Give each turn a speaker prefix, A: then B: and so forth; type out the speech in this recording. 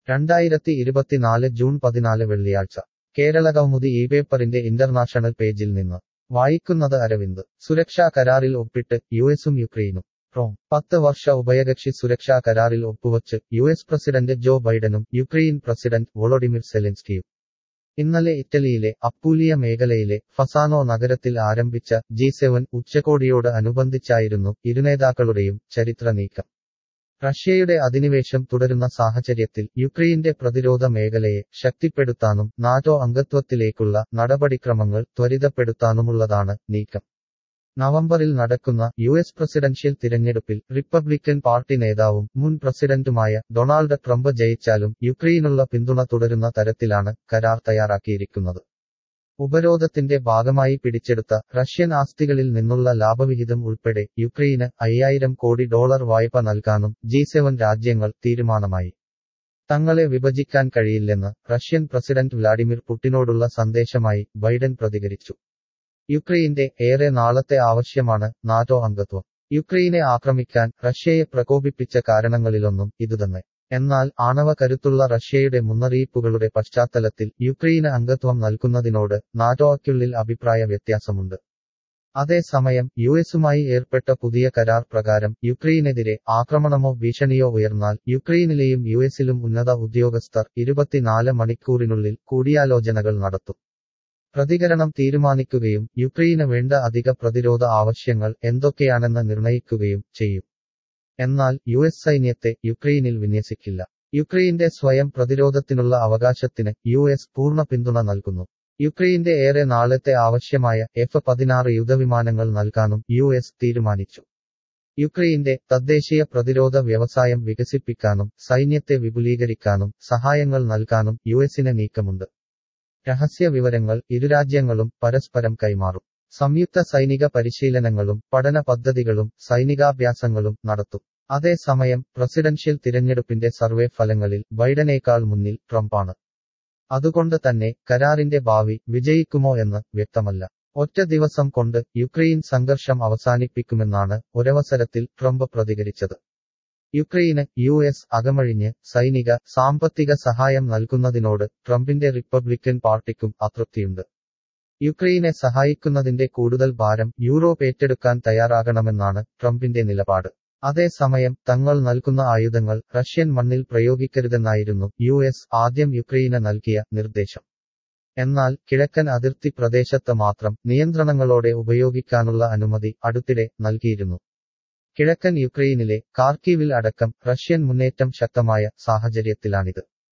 A: രണ്ടായിരത്തി ഇരുപത്തിനാല് ജൂൺ പതിനാല് വെള്ളിയാഴ്ച കേരളകൗമുദി ഈ പേപ്പറിന്റെ ഇന്റർനാഷണൽ പേജിൽ നിന്ന് വായിക്കുന്നത് അരവിന്ദ് സുരക്ഷാ കരാറിൽ ഒപ്പിട്ട് യുഎസും യുക്രൈനും റോം പത്ത് വർഷ ഉഭയകക്ഷി സുരക്ഷാ കരാറിൽ ഒപ്പുവച്ച് യുഎസ് പ്രസിഡന്റ് ജോ ബൈഡനും യുക്രൈൻ പ്രസിഡന്റ് വൊളോഡിമിർ സെലൻസ്കിയും ഇന്നലെ ഇറ്റലിയിലെ അപ്പൂലിയ മേഖലയിലെ ഫസാനോ നഗരത്തിൽ ആരംഭിച്ച ജി സെവൻ ഉച്ചകോടിയോട് അനുബന്ധിച്ചായിരുന്നു ഇരുനേതാക്കളുടെയും ചരിത്ര നീക്കം റഷ്യയുടെ അധിനിവേശം തുടരുന്ന സാഹചര്യത്തിൽ യുക്രൈന്റെ പ്രതിരോധ മേഖലയെ ശക്തിപ്പെടുത്താനും നാറ്റോ അംഗത്വത്തിലേക്കുള്ള നടപടിക്രമങ്ങൾ ത്വരിതപ്പെടുത്താനുമുള്ളതാണ് നീക്കം നവംബറിൽ നടക്കുന്ന യു എസ് പ്രസിഡൻഷ്യൽ തിരഞ്ഞെടുപ്പിൽ റിപ്പബ്ലിക്കൻ പാർട്ടി നേതാവും മുൻ പ്രസിഡന്റുമായ ഡൊണാൾഡ് ട്രംപ് ജയിച്ചാലും യുക്രൈനുള്ള പിന്തുണ തുടരുന്ന തരത്തിലാണ് കരാർ തയ്യാറാക്കിയിരിക്കുന്നത് ഉപരോധത്തിന്റെ ഭാഗമായി പിടിച്ചെടുത്ത റഷ്യൻ ആസ്തികളിൽ നിന്നുള്ള ലാഭവിഹിതം ഉൾപ്പെടെ യുക്രൈന് അയ്യായിരം കോടി ഡോളർ വായ്പ നൽകാനും ജി സെവൻ രാജ്യങ്ങൾ തീരുമാനമായി തങ്ങളെ വിഭജിക്കാൻ കഴിയില്ലെന്ന് റഷ്യൻ പ്രസിഡന്റ് വ്ലാഡിമിർ പുടിനോടുള്ള സന്ദേശമായി ബൈഡൻ പ്രതികരിച്ചു യുക്രൈന്റെ ഏറെ നാളത്തെ ആവശ്യമാണ് നാറ്റോ അംഗത്വം യുക്രൈനെ ആക്രമിക്കാൻ റഷ്യയെ പ്രകോപിപ്പിച്ച കാരണങ്ങളിലൊന്നും ഇതുതന്നെ എന്നാൽ ആണവ കരുത്തുള്ള റഷ്യയുടെ മുന്നറിയിപ്പുകളുടെ പശ്ചാത്തലത്തിൽ യുക്രൈന് അംഗത്വം നൽകുന്നതിനോട് നാറ്റോയ്ക്കുള്ളിൽ അഭിപ്രായ വ്യത്യാസമുണ്ട് അതേസമയം യു എസുമായി ഏർപ്പെട്ട പുതിയ കരാർ പ്രകാരം യുക്രൈനെതിരെ ആക്രമണമോ ഭീഷണിയോ ഉയർന്നാൽ യുക്രൈനിലെയും യു എസിലും ഉന്നത ഉദ്യോഗസ്ഥർ ഇരുപത്തിനാല് മണിക്കൂറിനുള്ളിൽ കൂടിയാലോചനകൾ നടത്തും പ്രതികരണം തീരുമാനിക്കുകയും യുക്രൈന് വേണ്ട അധിക പ്രതിരോധ ആവശ്യങ്ങൾ എന്തൊക്കെയാണെന്ന് നിർണയിക്കുകയും ചെയ്യും എന്നാൽ യു എസ് സൈന്യത്തെ യുക്രൈനിൽ വിന്യസിക്കില്ല യുക്രൈന്റെ സ്വയം പ്രതിരോധത്തിനുള്ള അവകാശത്തിന് യു എസ് പൂർണ്ണ പിന്തുണ നൽകുന്നു യുക്രൈന്റെ ഏറെ നാളത്തെ ആവശ്യമായ എഫ് പതിനാറ് യുദ്ധവിമാനങ്ങൾ നൽകാനും യു എസ് തീരുമാനിച്ചു യുക്രൈന്റെ തദ്ദേശീയ പ്രതിരോധ വ്യവസായം വികസിപ്പിക്കാനും സൈന്യത്തെ വിപുലീകരിക്കാനും സഹായങ്ങൾ നൽകാനും യു എസിന് നീക്കമുണ്ട് രഹസ്യ വിവരങ്ങൾ ഇരുരാജ്യങ്ങളും പരസ്പരം കൈമാറും സംയുക്ത സൈനിക പരിശീലനങ്ങളും പഠന പദ്ധതികളും സൈനികാഭ്യാസങ്ങളും നടത്തും അതേസമയം പ്രസിഡൻഷ്യൽ തിരഞ്ഞെടുപ്പിന്റെ സർവേ ഫലങ്ങളിൽ ബൈഡനേക്കാൾ മുന്നിൽ ട്രംപാണ് അതുകൊണ്ട് തന്നെ കരാറിന്റെ ഭാവി വിജയിക്കുമോ എന്ന് വ്യക്തമല്ല ഒറ്റ ദിവസം കൊണ്ട് യുക്രൈൻ സംഘർഷം അവസാനിപ്പിക്കുമെന്നാണ് ഒരവസരത്തിൽ ട്രംപ് പ്രതികരിച്ചത് യുക്രൈന് യു എസ് അകമഴിഞ്ഞ് സൈനിക സാമ്പത്തിക സഹായം നൽകുന്നതിനോട് ട്രംപിന്റെ റിപ്പബ്ലിക്കൻ പാർട്ടിക്കും അതൃപ്തിയുണ്ട് യുക്രൈനെ സഹായിക്കുന്നതിന്റെ കൂടുതൽ ഭാരം യൂറോപ്പ് ഏറ്റെടുക്കാൻ തയ്യാറാകണമെന്നാണ് ട്രംപിന്റെ നിലപാട് അതേസമയം തങ്ങൾ നൽകുന്ന ആയുധങ്ങൾ റഷ്യൻ മണ്ണിൽ പ്രയോഗിക്കരുതെന്നായിരുന്നു യു എസ് ആദ്യം യുക്രൈന് നൽകിയ നിർദ്ദേശം എന്നാൽ കിഴക്കൻ അതിർത്തി പ്രദേശത്ത് മാത്രം നിയന്ത്രണങ്ങളോടെ ഉപയോഗിക്കാനുള്ള അനുമതി അടുത്തിടെ നൽകിയിരുന്നു കിഴക്കൻ യുക്രൈനിലെ കാർക്കീവിൽ അടക്കം റഷ്യൻ മുന്നേറ്റം ശക്തമായ സാഹചര്യത്തിലാണിത്